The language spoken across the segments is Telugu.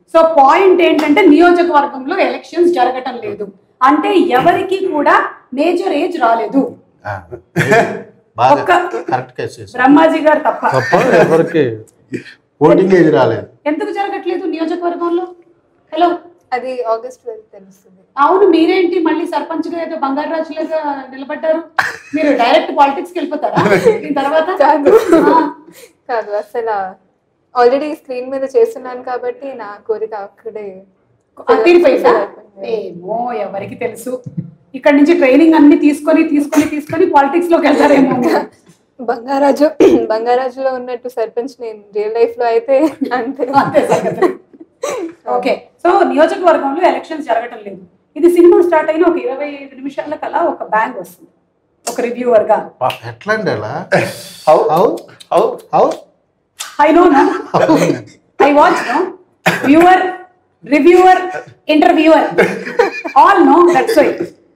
సో పాయింట్ ఏంటంటే నియోజకవర్గంలో ఎలక్షన్స్ జరగటం లేదు అంటే ఎవరికి కూడా మేజర్ ఏజ్ రాలేదు ఆ, బాగా ఒక్క- కరెక్ట్ కేసు చేశారు. బ్రహ్మాజీ గారు తప్ప తప్ప ఎవరికి ఓటింగ్ ఏజ్ రాలేదు ఎందుకు జరగట్లేదు నియోజకవర్గంలో హలో అది ఆగస్ట్ ట్వెల్త్ తెలుస్తుంది అవును మీరేంటి మళ్ళీ సర్పంచ్ గా ఏదో బంగారు రాజులాగా నిలబడ్డారు మీరు డైరెక్ట్ పాలిటిక్స్ కి వెళ్ళిపోతారా దీని తర్వాత కాదు ఆ, కాదు అసలు ఆల్రెడీ స్క్రీన్ మీద చేస్తున్నాను కాబట్టి నా కోరిక అక్కడే ఆ, తీరిపోయిందా ఏమో ఎవరికి తెలుసు ఇక్కడ నుంచి ట్రైనింగ్ అన్ని తీసుకొని తీసుకొని తీసుకొని పాలిటిక్స్ లోకి వెళ్తారేమో బంగారాజు బంగారాజులో ఉన్నట్టు సర్పంచ్ నేను రియల్ లైఫ్ లో అయితే అంతే అంతే సంగతి. ఓకే సో నియోజకవర్గంలో ఎలక్షన్స్ జరగటం లేదు ఇది సినిమా స్టార్ట్ అయిన ఒక ఇరవై ఐదు నిమిషాల కల్లా ఒక బ్యాంగ్ వస్తుంది ఒక రివ్యూవర్ గా వా, ఎట్లా అండి అలా how how how how I know no I watch no viewer reviewer interviewer all no that's why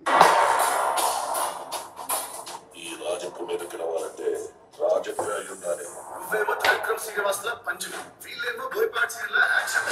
ఈ రాజప్పు మీదకి రావాలంటే రాజప్పు అయి ఉండాలి నువ్వేమో త్రివిక్రమ్ శ్రీనివాస్ లా పంచులు వీళ్ళేమో బోయపాటి సీన్ లా యాక్షన్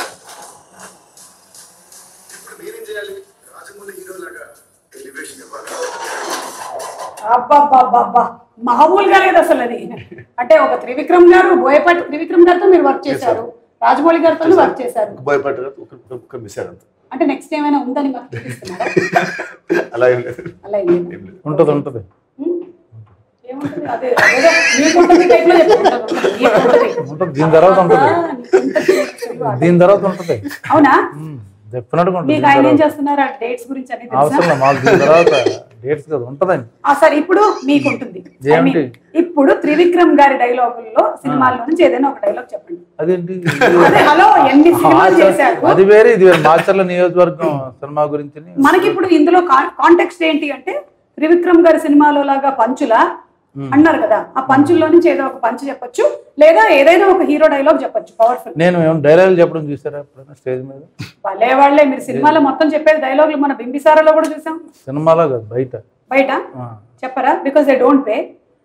ఇప్పుడు మీరేం చేయాలి రాజమౌళి హీరో లాగా ఎలివేషన్ ఇవ్వాలి అబ్బబ్బబ్బబ్బా మామూలుగా లేదు అసలు అది అంటే ఒక త్రివిక్రమ్ గారు బోయపాటి త్రివిక్రమ్ గారితో మీరు వర్క్ చేశారు రాజమౌళి గారితో వర్క్ చేశారు భయపడ్డారు ఒక మిస్ అంత అంటే నెక్స్ట్ ఏమైనా ఉందని మాకు చూపిస్తున్నారా అలా ఏం లేదు అలా ఏం లేదా? ఏం లేదు ఉంటది ఉంటది ఉమ్. ఏముంటుంది? అదే అదేదో మీకుంటుంది type లో చెప్పు. ఉంటుంది, ఉంటుంది. మీకుంటుంది. ఉంటది దీని తర్వాత ఉంటది ఆ, నీకుంటుంది. దీని తర్వాత ఉంటది అవునా ఉమ్, చెప్పినట్టుగా ఉంటుంది మీకు దీని ఆయన ఏం తర్వాత. చేస్తున్నారు ఆ డేట్స్ గురించి అన్ని అవసరం తెలుసా లేదు, మాకు దీని తర్వాత డేట్స్ కదా ఉంటదండి ఆ, సరే ఇప్పుడు మీకుంటుంది I mean, ఏంటి? ఇప్పుడు త్రివిక్రమ్ గారి డైలాగుల్లో సినిమాల్లో నుంచి ఏదైనా ఒక డైలాగ్ చెప్పండి అదేంటి అదే హలో ఎన్ని సినిమాలు చేశారు అది వేరే ఇది వేరే మాచర్ల నియోజకవర్గం సినిమా గురించి మనకి ఇప్పుడు ఇందులో కాంటెక్స్ట్ ఏంటి అంటే త్రివిక్రమ్ గారి సినిమాలో లాగా పంచుల అన్నారు కదా ఆ పంచుల్లో నుంచి ఏదో ఒక పంచు చెప్పొచ్చు లేదా ఏదైనా ఒక హీరో డైలాగ్ చెప్పొచ్చు పవర్ఫుల్ నేను ఏమైనా డైలాగులు చెప్పడం చూసారా ఎప్పుడైనా స్టేజ్ మీద భలే వాళ్ళే మీరు సినిమాలో మొత్తం చెప్పేది డైలాగులు మన బింబిసారాలో కూడా చూసాం సినిమాలో కాదు బయట బయట ఆ. చెప్పరా because they don't pay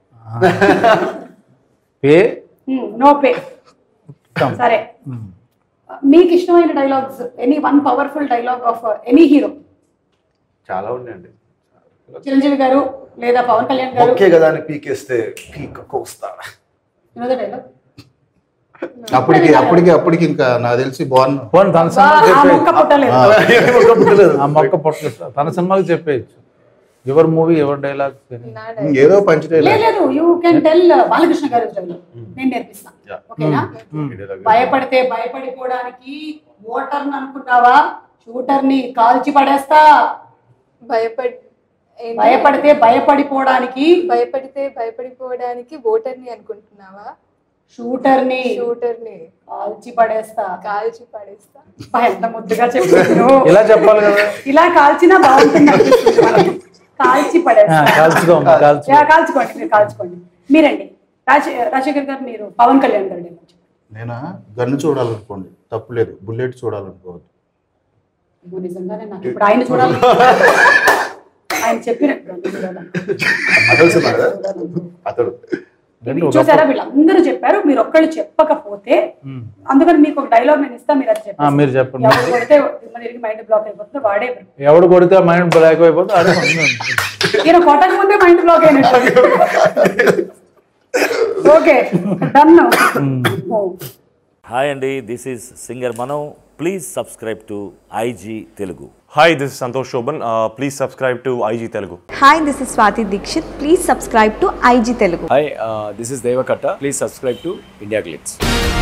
pay no pay సరే మీకు ఇష్టమైన dialogues any one powerful dialogue of any hero చాలా ఉన్నాయండి చిరంజీవి గారు లేదా పవన్ కళ్యాణ్ గారు ఓకే కదా అని పీకేస్తే పీక్ కోస్తా డైలాగ్ అప్పటికి అప్పటికి అప్పటికి ఇంకా నాకు తెలిసి బాగున్నా పోనీ తన సినిమాకి ఆ మొక్క చెప్పేయచ్చు పుట్టలేదు ఆ మొక్క పొట్టలేదు తన సినిమాకి చెప్పేయచ్చు ఎవరి మూవీ ఎవరి డైలాగ్ నా ఏదో పంచడే లేదు లేదు యూ కెన్ టెల్ బాలకృష్ణ గారి డైలాగ్ నేను నేర్పిస్తాను Yeah. ఓకేనా భయపడితే భయపడిపోవడానికి ఓటర్ అనుకున్నావా షూటర్ ని కాల్చి పడేస్తా భయపడి ఏంటి? భయపడితే భయపడిపోవడానికి భయపడితే భయపడిపోవడానికి ఓటర్ని అనుకుంటున్నావా షూటర్ ని షూటర్ ని కాల్చి పడేస్తా కాల్చి పడేస్తా అబ్బా, ఎంత ముద్దుగా చెప్పాను ఇలా చెప్పాలి కదా ఇలా కాల్చినా బాగుంటుంది అనిపిస్తుంది మనకి. కాల్చి ఆ, పడేస్తా కాల్చుకో అమ్మ, కాల్చుకో యా, కాల్చుకోండి మీరు కాల్చుకోండి మీరండి రాజ రాజశేఖర్ గారు మీరు పవన్ కళ్యాణ్ గారు dialogue చెప్పండి. నేనా గన్ను చూడాలనుకోండి తప్పులేదు బుల్లెట్ చూడాలనుకోవద్దు అమ్మో, నిజంగానే నాకు ఇప్పుడు ఆయన చూడాలి ఆయన చెప్పినట్టు నన్ను చూడాలని. అతడు సినిమా కదా అతడు ఇవి చూసారా వీళ్ళందరూ చెప్పారు మీరు ఒక్కళ్ళు చెప్పకపోతే ఉమ్. అందుకని మీకు ఒక డైలాగ్ నేను ఇస్తా మీరు అది ఆ, చెప్పండి మీరు చెప్పండి ఎవరు కొడితే దిమ్మ తిరిగి మైండ్ బ్లాక్ అయిపోతుంది వాడే ఎవడు కొడితే మైండ్ బ్లాక్ అయిపోతే అదే ఉంది. ఈయన కొట్టక ముందే మైండ్ బ్లాక్ అయినట్టు ఓకే డన్ హాయ్ అండి దిస్ ఈజ్ సింగర్ మనం please subscribe to IG Telugu Hi, this is Santosh Shoban. Uh, please subscribe to IG Telugu. Hi this is Swathi Dikshit please subscribe to IG Telugu hi this is Deva Katta please subscribe to India glitz